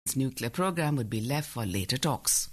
nuclear program would be left for later talks.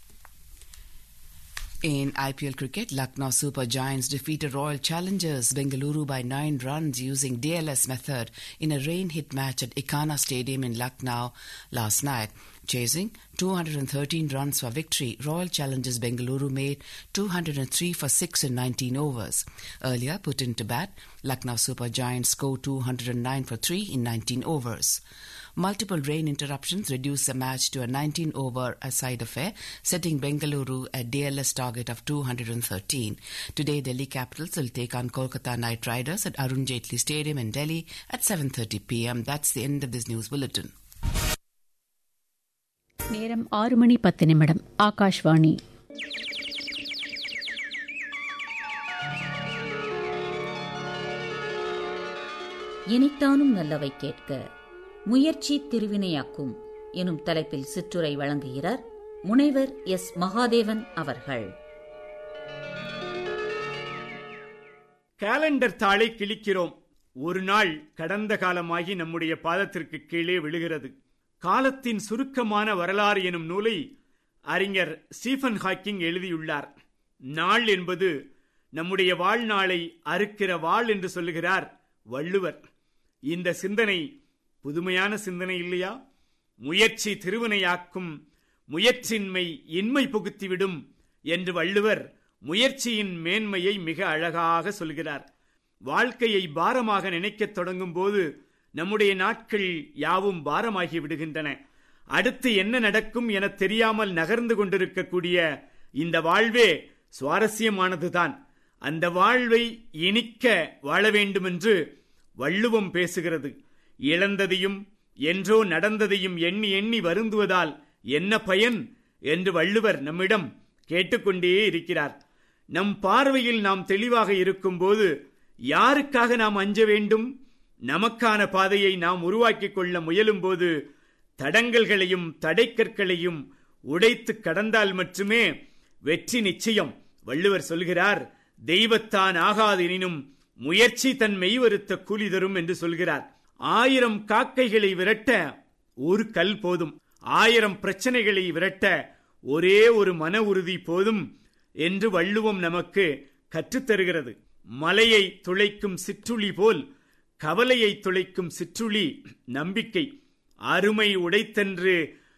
In IPL cricket, Lucknow Super Giants defeated Royal Challengers Bengaluru by nine runs using DLS method in a rain-hit match at Ikana Stadium in Lucknow last night. Chasing 213 runs for victory, Royal Challengers Bengaluru made 203 for 6 in 19 overs. Earlier put into bat, Lucknow Super Giants scored 209 for 3 in 19 overs. Multiple rain interruptions reduced the match to a 19 over a side affair, setting Bengaluru a DLS target of 213. Today, Delhi Capitals will take on Kolkata Knight Riders at Arun Jaitley Stadium in Delhi at 7:30 p.m. That's the end of this news bulletin. நேரம் ஆறு மணி பத்து நிமிடம் ஆகாஷ்வாணி இனித்தானும் நல்லவை கேட்க முயற்சி திருவினையாக்கும் எனும் தலைப்பில் சிற்றுரை வழங்குகிறார் முனைவர் எஸ் மகாதேவன் அவர்கள் காலண்டர் தாளை கிழிக்கிறோம் ஒரு நாள் கடந்த காலமாகி நம்முடைய பாதத்திற்கு கீழே விழுகிறது காலத்தின் சுருக்கமான வரலாறு எனும் நூலை அறிஞர் ஸ்டீஃபன் ஹாக்கிங் எழுதியுள்ளார் நாள் என்பது நம்முடைய வாழ்நாளை அறுக்கிற வாழ் என்று சொல்லுகிறார் வள்ளுவர் இந்த சிந்தனை புதுமையான சிந்தனை இல்லையா முயற்சி திருவினையாக்கும் முயற்சின்மை இன்மை புகுத்திவிடும் என்று வள்ளுவர் முயற்சியின் மேன்மையை மிக அழகாக சொல்கிறார் வாழ்க்கையை பாரமாக நினைக்கத் தொடங்கும் போது நம்முடைய நாட்கள் யாவும் பாரமாகி விடுகின்றன அடுத்து என்ன நடக்கும் என தெரியாமல் நகர்ந்து கொண்டிருக்கக்கூடிய இந்த வாழ்வே சுவாரஸ்யமானதுதான் அந்த வாழ்வை இனிக்க வாழ வேண்டுமென்று வள்ளுவம் பேசுகிறது இழந்ததையும் என்றோ நடந்ததையும் எண்ணி எண்ணி வருந்துவதால் என்ன பயன் என்று வள்ளுவர் நம்மிடம் கேட்டுக்கொண்டே இருக்கிறார் நம் பார்வையில் நாம் தெளிவாக இருக்கும்போது யாருக்காக நாம் அஞ்ச வேண்டும் நமக்கான பாதையை நாம் உருவாக்கிக் கொள்ள முயலும் போது தடங்கல்களையும் தடைக்கற்களையும் உடைத்து கடந்தால் மட்டுமே வெற்றி நிச்சயம் வள்ளுவர் சொல்கிறார் தெய்வத்தான் ஆகாதெனினும் முயற்சி தன் மெய்வருத்த கூலி தரும் என்று சொல்கிறார் ஆயிரம் காக்கைகளை விரட்ட ஒரு கல் போதும் ஆயிரம் பிரச்சனைகளை விரட்ட ஒரே ஒரு மன உறுதி போதும் என்று வள்ளுவம் நமக்கு கற்றுத்தருகிறது மலையை துளைக்கும் சிற்றுளி போல் கவலையை துளைக்கும் சிற்றுளி நம்பிக்கை அருமை உடைத்தன்று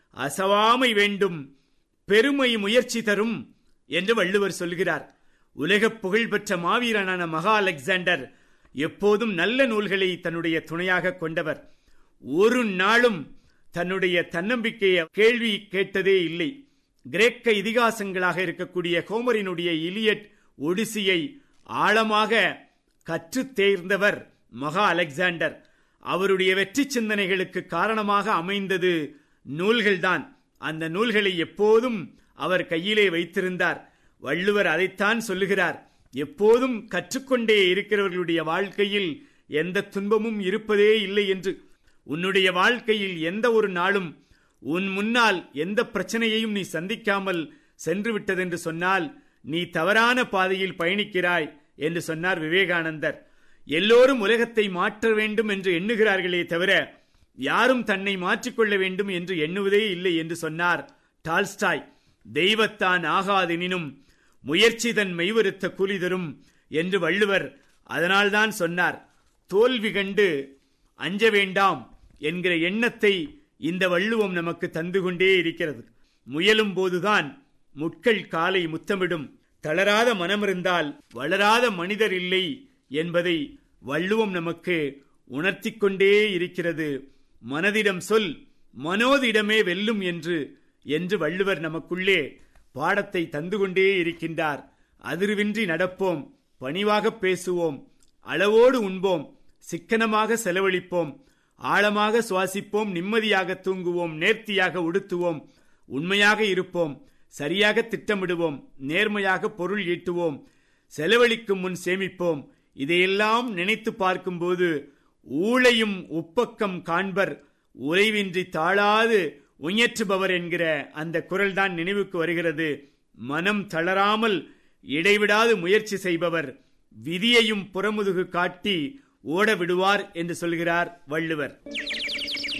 அசவாமை வேண்டும் பெருமை முயற்சி தரும் என்று வள்ளுவர் சொல்கிறார் உலகப் புகழ்பெற்ற மாவீரனான மகா அலெக்சாண்டர் எப்போதும் நல்ல நூல்களை தன்னுடைய துணையாக கொண்டவர் ஒரு நாளும் தன்னுடைய தன்னம்பிக்கையை கேள்வி கேட்டதே இல்லை கிரேக்க இதிகாசங்களாக இருக்கக்கூடிய ஹோமரினுடைய இலியட் ஒடிசியை ஆழமாக கற்று தேர்ந்தவர் மகா அலெக்சாண்டர் அவருடைய வெற்றி சிந்தனைகளுக்கு காரணமாக அமைந்தது நூல்கள்தான் அந்த நூல்களை எப்போதும் அவர் கையிலே வைத்திருந்தார் வள்ளுவர் அதைத்தான் சொல்லுகிறார் எப்போதும் கற்றுக்கொண்டே இருக்கிறவர்களுடைய வாழ்க்கையில் எந்த துன்பமும் இருப்பதே இல்லை என்று உன்னுடைய வாழ்க்கையில் எந்த ஒரு நாளும் உன் முன்னால் எந்த பிரச்சனையையும் நீ சந்திக்காமல் சென்று விட்டதென்று சொன்னால் நீ தவறான பாதையில் பயணிக்கிறாய் என்று சொன்னார் விவேகானந்தர் எல்லோரும் உலகத்தை மாற்ற வேண்டும் என்று எண்ணுகிறார்களே தவிர யாரும் தன்னை மாற்றிக்கொள்ள வேண்டும் என்று எண்ணுவதே இல்லை என்று சொன்னார் டால்ஸ்டாய் தெய்வத்தான் ஆகாதெனினும் முயற்சி தன் மெய்வருத்த கூலி தரும் என்று வள்ளுவர் அதனால்தான் சொன்னார் தோல்வி கண்டு அஞ்ச வேண்டாம் என்கிற எண்ணத்தை இந்த வள்ளுவம் நமக்கு தந்து கொண்டே இருக்கிறது முயலும் போதுதான் முட்கள் காலை முத்தமிடும் தளராத மனமிருந்தால் வளராத மனிதர் இல்லை என்பதை வள்ளுவம் நமக்கு உணர்த்தி கொண்டே இருக்கிறது மனதிடம் சொல் மனோதிடமே வெல்லும் என்று என்று வள்ளுவர் நமக்குள்ளே பாடத்தை தந்து கொண்டே இருக்கின்றார் அதிர்வின்றி நடப்போம் பணிவாக பேசுவோம் அளவோடு உண்போம் சிக்கனமாக செலவழிப்போம் ஆழமாக சுவாசிப்போம் நிம்மதியாக தூங்குவோம் நேர்த்தியாக உடுத்துவோம் உண்மையாக இருப்போம் சரியாக திட்டமிடுவோம் நேர்மையாக பொருள் ஈட்டுவோம் செலவழிக்கும் முன் சேமிப்போம் இதையெல்லாம் நினைத்து பார்க்கும்போது ஊழையும் உப்பக்கம் காண்பர் உறைவின்றி தாழாது உயற்றுபவர் என்கிற அந்த குரல் தான் நினைவுக்கு வருகிறது மனம் தளராமல் இடைவிடாது முயற்சி செய்பவர் விதியையும் புறமுதுகு காட்டி ஓட விடுவார் என்று சொல்கிறார் வள்ளுவர்